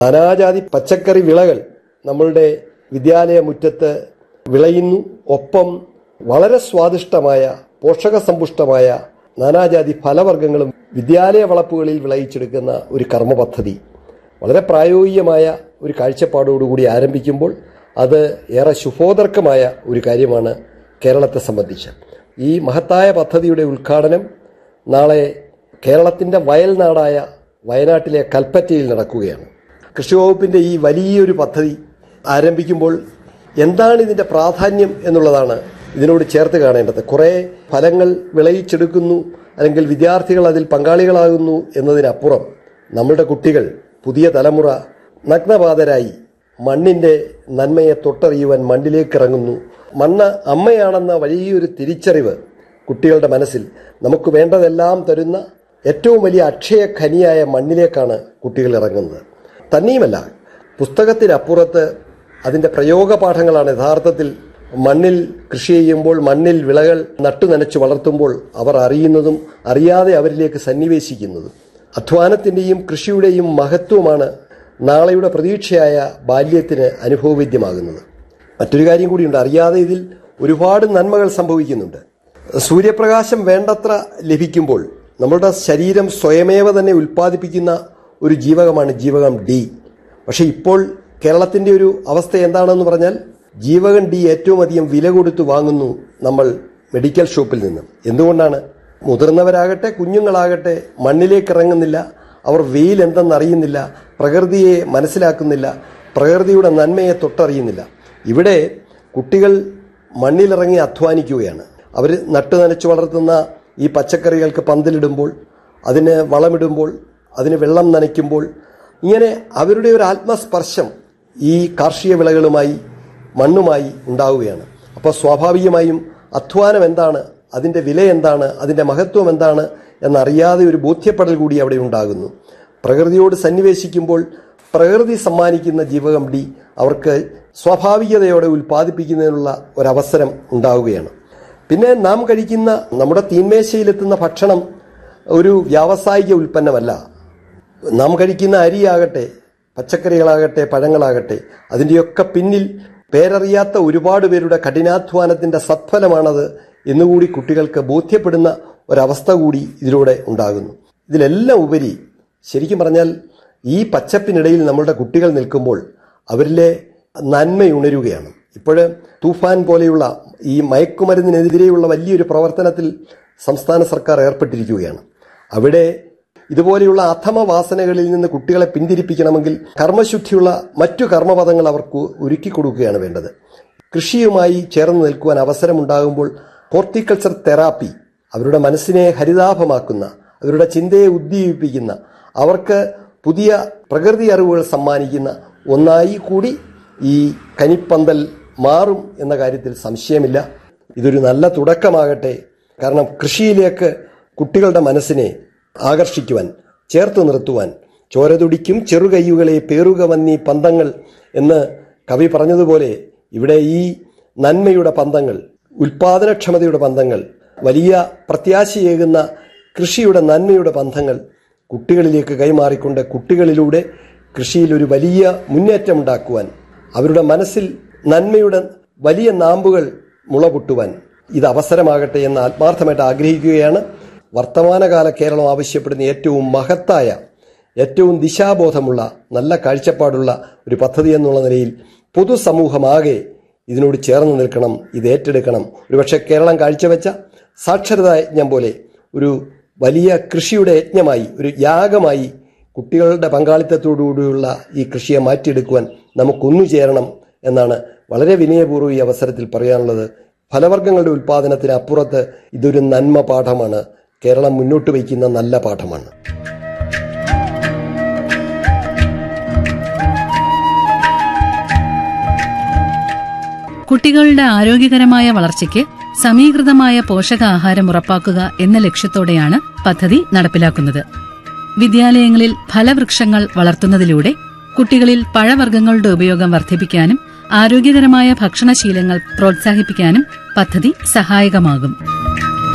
നാനാജാതി പച്ചക്കറി വിളകൾ നമ്മളുടെ വിദ്യാലയ മുറ്റത്ത് വിളയുന്നു ഒപ്പം വളരെ സ്വാദിഷ്ടമായ പോഷകസമ്പുഷ്ടമായ നാനാജാതി ഫലവർഗ്ഗങ്ങളും വിദ്യാലയ വളപ്പുകളിൽ വിളയിച്ചെടുക്കുന്ന ഒരു കർമ്മ പദ്ധതി വളരെ പ്രായോഗികമായ ഒരു കാഴ്ചപ്പാടോടുകൂടി ആരംഭിക്കുമ്പോൾ അത് ഏറെ ശുഭോദർക്കമായ ഒരു കാര്യമാണ് കേരളത്തെ സംബന്ധിച്ച് ഈ മഹത്തായ പദ്ധതിയുടെ ഉദ്ഘാടനം നാളെ കേരളത്തിൻ്റെ വയൽനാടായ വയനാട്ടിലെ കൽപ്പറ്റയിൽ നടക്കുകയാണ് കൃഷി വകുപ്പിൻ്റെ ഈ വലിയൊരു പദ്ധതി ആരംഭിക്കുമ്പോൾ എന്താണ് ഇതിൻ്റെ പ്രാധാന്യം എന്നുള്ളതാണ് ഇതിനോട് ചേർത്ത് കാണേണ്ടത് കുറേ ഫലങ്ങൾ വിളയിച്ചെടുക്കുന്നു അല്ലെങ്കിൽ വിദ്യാർത്ഥികൾ അതിൽ പങ്കാളികളാകുന്നു എന്നതിനപ്പുറം നമ്മുടെ കുട്ടികൾ പുതിയ തലമുറ നഗ്നപാതരായി മണ്ണിന്റെ നന്മയെ തൊട്ടറിയുവാൻ മണ്ണിലേക്ക് ഇറങ്ങുന്നു മണ്ണ് അമ്മയാണെന്ന വലിയൊരു തിരിച്ചറിവ് കുട്ടികളുടെ മനസ്സിൽ നമുക്ക് വേണ്ടതെല്ലാം തരുന്ന ഏറ്റവും വലിയ അക്ഷയ ഖനിയായ മണ്ണിലേക്കാണ് കുട്ടികൾ ഇറങ്ങുന്നത് തന്നെയുമല്ല പുസ്തകത്തിനപ്പുറത്ത് അതിൻ്റെ പ്രയോഗപാഠങ്ങളാണ് യഥാർത്ഥത്തിൽ മണ്ണിൽ കൃഷി ചെയ്യുമ്പോൾ മണ്ണിൽ വിളകൾ നട്ടു നനച്ച് വളർത്തുമ്പോൾ അവർ അറിയുന്നതും അറിയാതെ അവരിലേക്ക് സന്നിവേശിക്കുന്നതും അധ്വാനത്തിൻ്റെയും കൃഷിയുടെയും മഹത്വമാണ് നാളെയുടെ പ്രതീക്ഷയായ ബാല്യത്തിന് അനുഭവവേദ്യമാകുന്നത് മറ്റൊരു കാര്യം കൂടിയുണ്ട് അറിയാതെ ഇതിൽ ഒരുപാട് നന്മകൾ സംഭവിക്കുന്നുണ്ട് സൂര്യപ്രകാശം വേണ്ടത്ര ലഭിക്കുമ്പോൾ നമ്മുടെ ശരീരം സ്വയമേവ തന്നെ ഉൽപ്പാദിപ്പിക്കുന്ന ഒരു ജീവകമാണ് ജീവകം ഡി പക്ഷേ ഇപ്പോൾ കേരളത്തിൻ്റെ ഒരു അവസ്ഥ എന്താണെന്ന് പറഞ്ഞാൽ ജീവകം ഡി ഏറ്റവും അധികം വില കൊടുത്ത് വാങ്ങുന്നു നമ്മൾ മെഡിക്കൽ ഷോപ്പിൽ നിന്ന് എന്തുകൊണ്ടാണ് മുതിർന്നവരാകട്ടെ കുഞ്ഞുങ്ങളാകട്ടെ മണ്ണിലേക്ക് ഇറങ്ങുന്നില്ല അവർ വെയിൽ എന്തെന്നറിയുന്നില്ല പ്രകൃതിയെ മനസ്സിലാക്കുന്നില്ല പ്രകൃതിയുടെ നന്മയെ തൊട്ടറിയുന്നില്ല ഇവിടെ കുട്ടികൾ മണ്ണിലിറങ്ങി അധ്വാനിക്കുകയാണ് അവർ നട്ടു നനച്ചു വളർത്തുന്ന ഈ പച്ചക്കറികൾക്ക് പന്തലിടുമ്പോൾ അതിന് വളമിടുമ്പോൾ അതിന് വെള്ളം നനയ്ക്കുമ്പോൾ ഇങ്ങനെ അവരുടെ ഒരു ആത്മസ്പർശം ഈ കാർഷിക വിളകളുമായി മണ്ണുമായി ഉണ്ടാവുകയാണ് അപ്പോൾ സ്വാഭാവികമായും അധ്വാനം എന്താണ് അതിൻ്റെ വില എന്താണ് അതിൻ്റെ മഹത്വം എന്താണ് എന്നറിയാതെ ഒരു ബോധ്യപ്പെടൽ കൂടി അവിടെ ഉണ്ടാകുന്നു പ്രകൃതിയോട് സന്നിവേശിക്കുമ്പോൾ പ്രകൃതി സമ്മാനിക്കുന്ന ജീവകം ഡി അവർക്ക് സ്വാഭാവികതയോടെ ഉൽപ്പാദിപ്പിക്കുന്നതിനുള്ള ഒരവസരം ഉണ്ടാവുകയാണ് പിന്നെ നാം കഴിക്കുന്ന നമ്മുടെ തീന്മേശയിലെത്തുന്ന ഭക്ഷണം ഒരു വ്യാവസായിക ഉൽപ്പന്നമല്ല നാം കഴിക്കുന്ന അരിയാകട്ടെ പച്ചക്കറികളാകട്ടെ പഴങ്ങളാകട്ടെ അതിൻ്റെയൊക്കെ പിന്നിൽ പേരറിയാത്ത ഒരുപാട് പേരുടെ കഠിനാധ്വാനത്തിൻ്റെ സത്ഫലമാണത് എന്നുകൂടി കുട്ടികൾക്ക് ബോധ്യപ്പെടുന്ന ഒരവസ്ഥ കൂടി ഇതിലൂടെ ഉണ്ടാകുന്നു ഇതിലെല്ലാം ഉപരി ശരിക്കും പറഞ്ഞാൽ ഈ പച്ചപ്പിനിടയിൽ നമ്മളുടെ കുട്ടികൾ നിൽക്കുമ്പോൾ അവരിലെ നന്മയുണരുകയാണ് ഇപ്പോൾ തൂഫാൻ പോലെയുള്ള ഈ മയക്കുമരുന്നിനെതിരെയുള്ള വലിയൊരു പ്രവർത്തനത്തിൽ സംസ്ഥാന സർക്കാർ ഏർപ്പെട്ടിരിക്കുകയാണ് അവിടെ ഇതുപോലെയുള്ള അധമ വാസനകളിൽ നിന്ന് കുട്ടികളെ പിന്തിരിപ്പിക്കണമെങ്കിൽ കർമ്മശുദ്ധിയുള്ള മറ്റു കർമ്മപദങ്ങൾ അവർക്ക് ഒരുക്കി കൊടുക്കുകയാണ് വേണ്ടത് കൃഷിയുമായി ചേർന്ന് നിൽക്കുവാൻ അവസരമുണ്ടാകുമ്പോൾ ഹോർട്ടിക്കൾച്ചർ തെറാപ്പി അവരുടെ മനസ്സിനെ ഹരിതാഭമാക്കുന്ന അവരുടെ ചിന്തയെ ഉദ്ദീപിപ്പിക്കുന്ന അവർക്ക് പുതിയ പ്രകൃതി അറിവുകൾ സമ്മാനിക്കുന്ന ഒന്നായി കൂടി ഈ കനിപ്പന്തൽ മാറും എന്ന കാര്യത്തിൽ സംശയമില്ല ഇതൊരു നല്ല തുടക്കമാകട്ടെ കാരണം കൃഷിയിലേക്ക് കുട്ടികളുടെ മനസ്സിനെ ആകർഷിക്കുവാൻ ചേർത്ത് നിർത്തുവാൻ ചോരതുടിക്കും ചെറുകയ്യുകളെ പേറുക വന്നീ പന്തങ്ങൾ എന്ന് കവി പറഞ്ഞതുപോലെ ഇവിടെ ഈ നന്മയുടെ പന്തങ്ങൾ ഉൽപാദനക്ഷമതയുടെ പന്തങ്ങൾ വലിയ പ്രത്യാശയേകുന്ന കൃഷിയുടെ നന്മയുടെ ബന്ധങ്ങൾ കുട്ടികളിലേക്ക് കൈമാറിക്കൊണ്ട് കുട്ടികളിലൂടെ കൃഷിയിൽ ഒരു വലിയ മുന്നേറ്റം ഉണ്ടാക്കുവാൻ അവരുടെ മനസ്സിൽ നന്മയുടെ വലിയ നാമ്പുകൾ മുളപൊട്ടുവാൻ ഇത് അവസരമാകട്ടെ എന്ന് ആത്മാർത്ഥമായിട്ട് ആഗ്രഹിക്കുകയാണ് വർത്തമാനകാല കേരളം ആവശ്യപ്പെടുന്ന ഏറ്റവും മഹത്തായ ഏറ്റവും ദിശാബോധമുള്ള നല്ല കാഴ്ചപ്പാടുള്ള ഒരു പദ്ധതി എന്നുള്ള നിലയിൽ പൊതുസമൂഹമാകെ ഇതിനോട് ചേർന്ന് നിൽക്കണം ഇത് ഏറ്റെടുക്കണം ഒരുപക്ഷെ കേരളം കാഴ്ചവെച്ച സാക്ഷരതാ യജ്ഞം പോലെ ഒരു വലിയ കൃഷിയുടെ യജ്ഞമായി ഒരു യാഗമായി കുട്ടികളുടെ പങ്കാളിത്തത്തോടുകൂടിയുള്ള ഈ കൃഷിയെ മാറ്റിയെടുക്കുവാൻ നമുക്കൊന്നു ചേരണം എന്നാണ് വളരെ വിനയപൂർവ്വം ഈ അവസരത്തിൽ പറയാനുള്ളത് ഫലവർഗ്ഗങ്ങളുടെ ഉൽപ്പാദനത്തിന് അപ്പുറത്ത് ഇതൊരു നന്മ പാഠമാണ് കേരളം മുന്നോട്ട് വയ്ക്കുന്ന നല്ല പാഠമാണ് കുട്ടികളുടെ ആരോഗ്യകരമായ വളർച്ചയ്ക്ക് സമീകൃതമായ പോഷകാഹാരം ഉറപ്പാക്കുക എന്ന ലക്ഷ്യത്തോടെയാണ് പദ്ധതി നടപ്പിലാക്കുന്നത് വിദ്യാലയങ്ങളിൽ ഫലവൃക്ഷങ്ങൾ വളർത്തുന്നതിലൂടെ കുട്ടികളിൽ പഴവർഗ്ഗങ്ങളുടെ ഉപയോഗം വർദ്ധിപ്പിക്കാനും ആരോഗ്യകരമായ ഭക്ഷണശീലങ്ങൾ പ്രോത്സാഹിപ്പിക്കാനും പദ്ധതി സഹായകമാകും